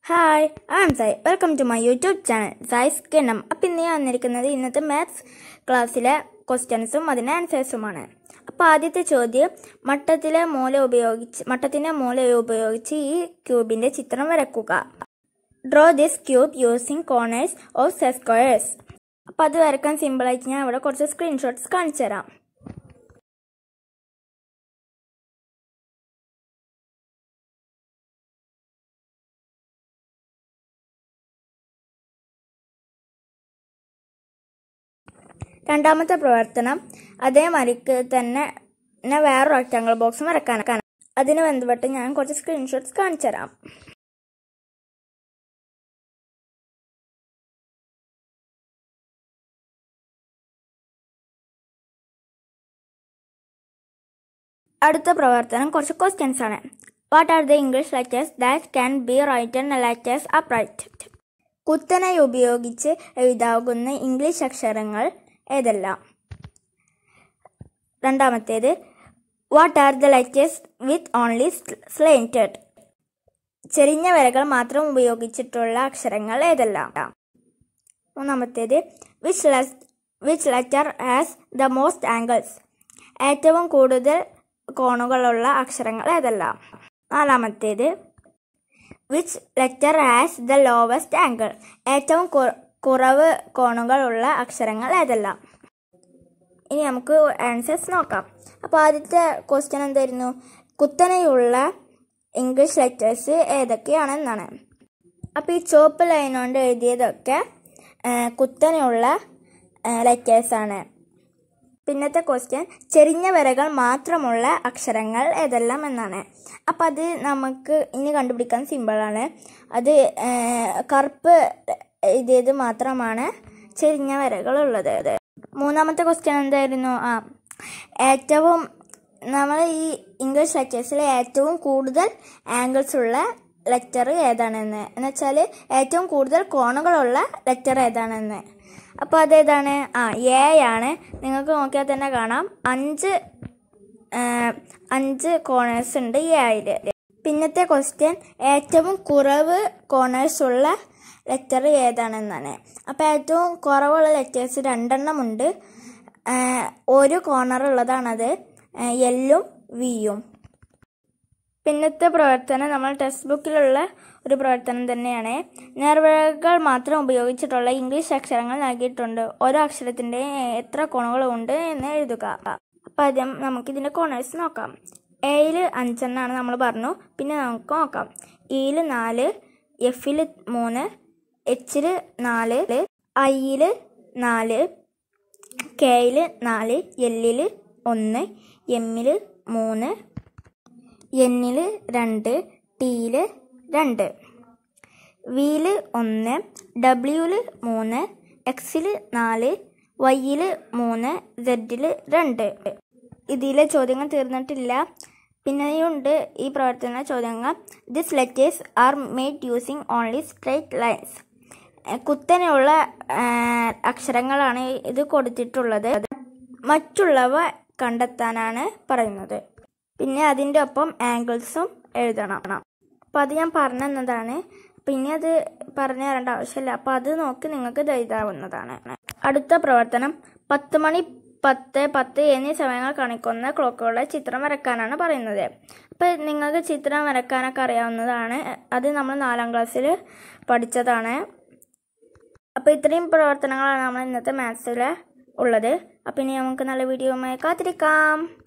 hi am Sai welcome to my YouTube channel Sai's കിണ്ണം അപ്പം ഇന്ന് ഞാൻ വന്നിരിക്കുന്നത് ഇന്നത്തെ മാത്സ് ക്ലാസ്സിലെ ക്വസ്റ്റ്യൻസും അതിൻ്റെ ആൻസേഴ്സുമാണ് അപ്പോൾ ആദ്യത്തെ ചോദ്യം മട്ടത്തിലെ മൂല ഉപയോഗിച്ച് മട്ടത്തിൻ്റെ മൂല ഉപയോഗിച്ച് ഈ ക്യൂബിൻ്റെ ചിത്രം വരക്കുക draw this cube using corners of സെസ് സ്ക്വയേഴ്സ് അപ്പോൾ അത് വരക്കാൻ സിമ്പിളായിട്ട് ഞാൻ ഇവിടെ കുറച്ച് സ്ക്രീൻഷോട്ട്സ് കാണിച്ചു തരാം രണ്ടാമത്തെ പ്രവർത്തനം അതേ മരിക്ക് തന്നെ തന്നെ വേറെ റെക്റ്റാങ്കിൾ ബോക്സ് വരക്കാനാണ് അതിന് ബന്ധപ്പെട്ട് ഞാൻ കുറച്ച് സ്ക്രീൻഷോട്ട്സ് കാണിച്ചു തരാം അടുത്ത പ്രവർത്തനം കുറച്ച് ക്വസ്റ്റ്യൻസ് ആണ് what are the English letters that can be written letters upright കുത്തനെ ഉപയോഗിച്ച് എഴുതാവുന്ന ഇംഗ്ലീഷ് അക്ഷരങ്ങൾ ഏതെല്ലാം രണ്ടാമത്തേത് what are the letters with only slanted ചെരിഞ്ഞ വരകൾ മാത്രം ഉപയോഗിച്ചിട്ടുള്ള അക്ഷരങ്ങൾ ഏതെല്ലാം മൂന്നാമത്തേത് which which letter has the most angles ഏറ്റവും കൂടുതൽ കോണുകളുള്ള അക്ഷരങ്ങൾ ഏതെല്ലാം നാലാമത്തേത് which letter has the lowest angle ഏറ്റവും കുറവ് കോണുകളുള്ള അക്ഷരങ്ങൾ ഏതെല്ലാം ഇനി നമുക്ക് ആൻസേഴ്സ് നോക്കാം അപ്പോൾ ആദ്യത്തെ ക്വസ്റ്റ്യൻ എന്തായിരുന്നു കുത്തനെയുള്ള ഇംഗ്ലീഷ് ലെറ്റേഴ്സ് ഏതൊക്കെയാണെന്നാണ് അപ്പോൾ ഈ ചുവപ്പ് ലൈൻ കൊണ്ട് എഴുതിയതൊക്കെ കുത്തനെയുള്ള ലെറ്റേഴ്സാണ് പിന്നത്തെ ക്വസ്റ്റ്യൻ ചെരിഞ്ഞ വരകൾ മാത്രമുള്ള അക്ഷരങ്ങൾ ഏതെല്ലാം എന്നാണ് അപ്പം അത് നമുക്ക് ഇനി കണ്ടുപിടിക്കാൻ സിമ്പിളാണ് അത് കറുപ്പ് എഴുതിയത് മാത്രമാണ് ചെരിഞ്ഞ വരകൾ ഉള്ളത് മൂന്നാമത്തെ ക്വസ്റ്റ്യൻ എന്തായിരുന്നു ആ ഏറ്റവും നമ്മൾ ഈ ഇംഗ്ലീഷ് ലെറ്റേഴ്സിലെ ഏറ്റവും കൂടുതൽ ആംഗിൾസ് ഉള്ള ലെറ്റർ ഏതാണെന്ന് എന്ന് വെച്ചാൽ ഏറ്റവും കൂടുതൽ കോണുകളുള്ള ലെറ്റർ ഏതാണെന്ന് അപ്പോൾ അതേതാണ് ആ എ ആണ് നിങ്ങൾക്ക് നോക്കിയാൽ തന്നെ കാണാം അഞ്ച് അഞ്ച് കോണേഴ്സ് ഉണ്ട് എ ആയിൽ പിന്നത്തെ ക്വസ്റ്റ്യൻ ഏറ്റവും കുറവ് കോണേഴ്സ് ഉള്ള ലെറ്റർ ഏതാണെന്നാണ് അപ്പോൾ ഏറ്റവും കുറവുള്ള ലെറ്റേഴ്സ് രണ്ടെണ്ണം ഉണ്ട് ഒരു കോർണർ ഉള്ളതാണത് എല്ലും വിയും പിന്നത്തെ പ്രവർത്തനം നമ്മൾ ടെക്സ്റ്റ് ബുക്കിലുള്ള ഒരു പ്രവർത്തനം തന്നെയാണ് നേർവഴകൾ മാത്രം ഉപയോഗിച്ചിട്ടുള്ള ഇംഗ്ലീഷ് അക്ഷരങ്ങൾ നൽകിയിട്ടുണ്ട് ഓരോ അക്ഷരത്തിൻ്റെ എത്ര കോണുകളുണ്ട് എന്ന് എഴുതുക അപ്പം ആദ്യം നമുക്കിതിൻ്റെ കോണേഴ്സ് നോക്കാം എയിൽ അഞ്ചെണ്ണാണ് നമ്മൾ പറഞ്ഞു പിന്നെ നമുക്ക് നോക്കാം ഇയിൽ നാല് എഫിൽ മൂന്ന് എച്ചിൽ നാല് ഐയിൽ നാല് കെയിൽ നാല് എല്ലിൽ ഒന്ന് എമ്മിൽ മൂന്ന് എന്നിൽ രണ്ട് ടിയിൽ രണ്ട് വിയിൽ ഒന്ന് ഡബ്ല്യൂയിൽ മൂന്ന് എക്സിൽ നാല് വൈയിൽ മൂന്ന് സെഡിൽ രണ്ട് ഇതിലെ ചോദ്യങ്ങൾ തീർന്നിട്ടില്ല പിന്നെയുണ്ട് ഈ പ്രവർത്തന ചോദ്യങ്ങൾ this letters are made using only straight lines കുത്തനെയുള്ള അക്ഷരങ്ങളാണ് ഇത് കൊടുത്തിട്ടുള്ളത് മറ്റുള്ളവ കണ്ടെത്താനാണ് പറയുന്നത് പിന്നെ അതിൻ്റെ ഒപ്പം ആംഗിൾസും എഴുതണം അപ്പം അത് ഞാൻ പറഞ്ഞു തന്നതാണ് പിന്നെ അത് പറഞ്ഞു തരേണ്ട ആവശ്യമില്ല അപ്പോൾ അത് നോക്കി നിങ്ങൾക്ക് എഴുതാവുന്നതാണ് അടുത്ത പ്രവർത്തനം പത്ത് മണി പത്ത് പത്ത് എന്നീ സമയങ്ങൾ കാണിക്കുന്ന ക്ലോക്കുകളുടെ ചിത്രം വരക്കാനാണ് പറയുന്നത് അപ്പോൾ നിങ്ങൾക്ക് ചിത്രം വരക്കാനൊക്കെ അറിയാവുന്നതാണ് അത് നമ്മൾ നാലാം ക്ലാസ്സിൽ പഠിച്ചതാണ് അപ്പോൾ ഇത്രയും പ്രവർത്തനങ്ങളാണ് നമ്മൾ ഇന്നത്തെ മാത്സിൽ ഉള്ളത് അപ്പം ഇനി നമുക്ക് നല്ല വീഡിയോയുമായി കാത്തിരിക്കാം